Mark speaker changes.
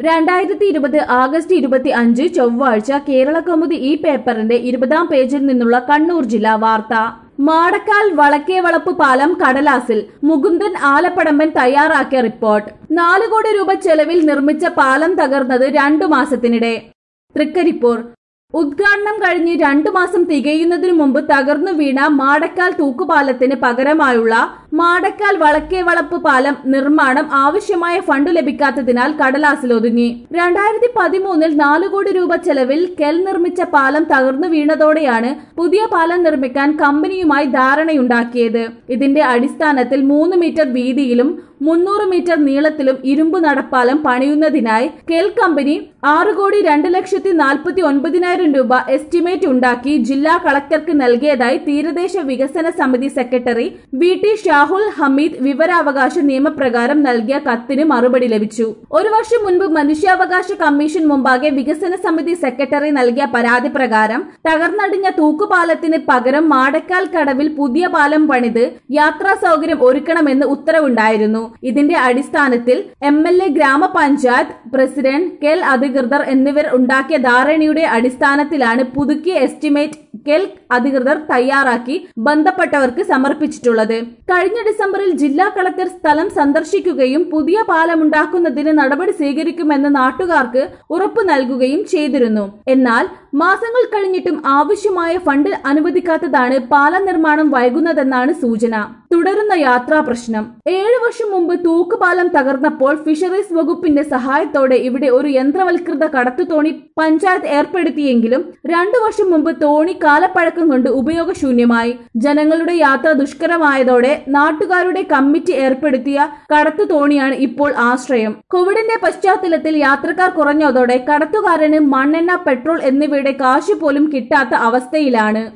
Speaker 1: രണ്ടായിരത്തി ഇരുപത് ആഗസ്റ്റ് ഇരുപത്തി അഞ്ച് ചൊവ്വാഴ്ച കേരള കൗമുദി ഈ പേപ്പറിന്റെ ഇരുപതാം പേജിൽ നിന്നുള്ള കണ്ണൂർ ജില്ലാ വാർത്ത മാടക്കാൽ വളക്കേവളപ്പ് പാലം കടലാസിൽ മുകുന്ദൻ ആലപ്പടമ്പൻ തയ്യാറാക്കിയ റിപ്പോർട്ട് നാല് കോടി രൂപ ചെലവിൽ നിർമ്മിച്ച പാലം തകർന്നത് രണ്ടു മാസത്തിനിടെ തൃക്കരിപ്പൂർ ഉദ്ഘാടനം കഴിഞ്ഞ് രണ്ടു മാസം തികയുന്നതിനു മുമ്പ് തകർന്നു വീണ മാടക്കാൽ തൂക്കുപാലത്തിന് പകരമായുള്ള മാടക്കാൽ വളക്കേവളപ്പ് പാലം നിർമ്മാണം ആവശ്യമായ ഫണ്ട് ലഭിക്കാത്തതിനാൽ കടലാസിൽ ഒതുങ്ങി രണ്ടായിരത്തി പതിമൂന്നിൽ നാലു കോടി രൂപ ചെലവിൽ കെൽ നിർമ്മിച്ച പാലം തകർന്നു വീണതോടെയാണ് പുതിയ പാലം നിർമ്മിക്കാൻ കമ്പനിയുമായി ധാരണയുണ്ടാക്കിയത് ഇതിന്റെ അടിസ്ഥാനത്തിൽ മൂന്ന് മീറ്റർ വീതിയിലും മുന്നൂറ് മീറ്റർ നീളത്തിലും ഇരുമ്പ് നടപ്പാലം പണിയുന്നതിനായി കെൽ കമ്പനി ആറ് കോടി രണ്ട് ലക്ഷത്തി നാൽപ്പത്തി ഒൻപതിനായിരം രൂപ എസ്റ്റിമേറ്റ് ഉണ്ടാക്കി ജില്ലാ കളക്ടർക്ക് നൽകിയതായി തീരദേശ വികസന സമിതി secretary V T Shahul Hameed വിവരാവകാശ നിയമപ്രകാരം നൽകിയ കത്തിന് മറുപടി ലഭിച്ചു ഒരു വർഷം മുൻപ് മനുഷ്യാവകാശ കമ്മീഷൻ മുമ്പാകെ വികസന സമിതി സെക്രട്ടറി നൽകിയ പരാതി പ്രകാരം തകർന്നടിഞ്ഞ തൂക്കുപാലത്തിന് പകരം മാടക്കാൽ കടവിൽ പുതിയ പാലം പണിത് യാത്രാ സൗകര്യം ഒരുക്കണമെന്ന് ഉത്തരവുണ്ടായിരുന്നു ഇതിന്റെ അടിസ്ഥാനത്തിൽ എം എൽ എ ഗ്രാമപഞ്ചായത്ത് പ്രസിഡന്റ് കെൽ അധികൃതർ എന്നിവർ ഉണ്ടാക്കിയ ധാരണയുടെ അടിസ്ഥാനത്തിലാണ് പുതുക്കിയ എസ്റ്റിമേറ്റ് കെൽ അധികൃതർ തയ്യാറാക്കി ബന്ധപ്പെട്ടവർക്ക് സമർപ്പിച്ചിട്ടുള്ളത് കഴിഞ്ഞ ഡിസംബറിൽ ജില്ലാ കളക്ടർ സ്ഥലം സന്ദർശിക്കുകയും പുതിയ പാലമുണ്ടാക്കുന്നതിന് നടപടി സ്വീകരിക്കുമെന്ന് നാട്ടുകാർക്ക് ഉറപ്പു നൽകുകയും ചെയ്തിരുന്നു എന്നാൽ മാസങ്ങൾ കഴിഞ്ഞിട്ടും ആവശ്യമായ ഫണ്ട് അനുവദിക്കാത്തതാണ് പാലം നിർമ്മാണം വൈകുന്നതെന്നാണ് സൂചന തുടരുന്ന യാത്രാ പ്രശ്നം ഏഴു വർഷം മുമ്പ് തൂക്കുപാലം തകർന്നപ്പോൾ ഫിഷറീസ് വകുപ്പിന്റെ സഹായത്തോടെ ഇവിടെ ഒരു യന്ത്രവൽകൃത കടത്തുതോണി പഞ്ചായത്ത് ഏർപ്പെടുത്തിയെങ്കിലും രണ്ടു വർഷം മുമ്പ് തോണി കാലപ്പഴക്കം കൊണ്ട് ഉപയോഗശൂന്യമായി ജനങ്ങളുടെ യാത്ര ദുഷ്കരമായതോടെ നാട്ടുകാരുടെ കമ്മിറ്റി ഏർപ്പെടുത്തിയ കടത്തു തോണിയാണ് ഇപ്പോൾ ആശ്രയം കോവിഡിന്റെ പശ്ചാത്തലത്തിൽ യാത്രക്കാർ കുറഞ്ഞതോടെ കടത്തുകാരന് മണ്ണെണ്ണ പെട്രോൾ എന്നിവയുടെ കാശ് പോലും കിട്ടാത്ത അവസ്ഥയിലാണ്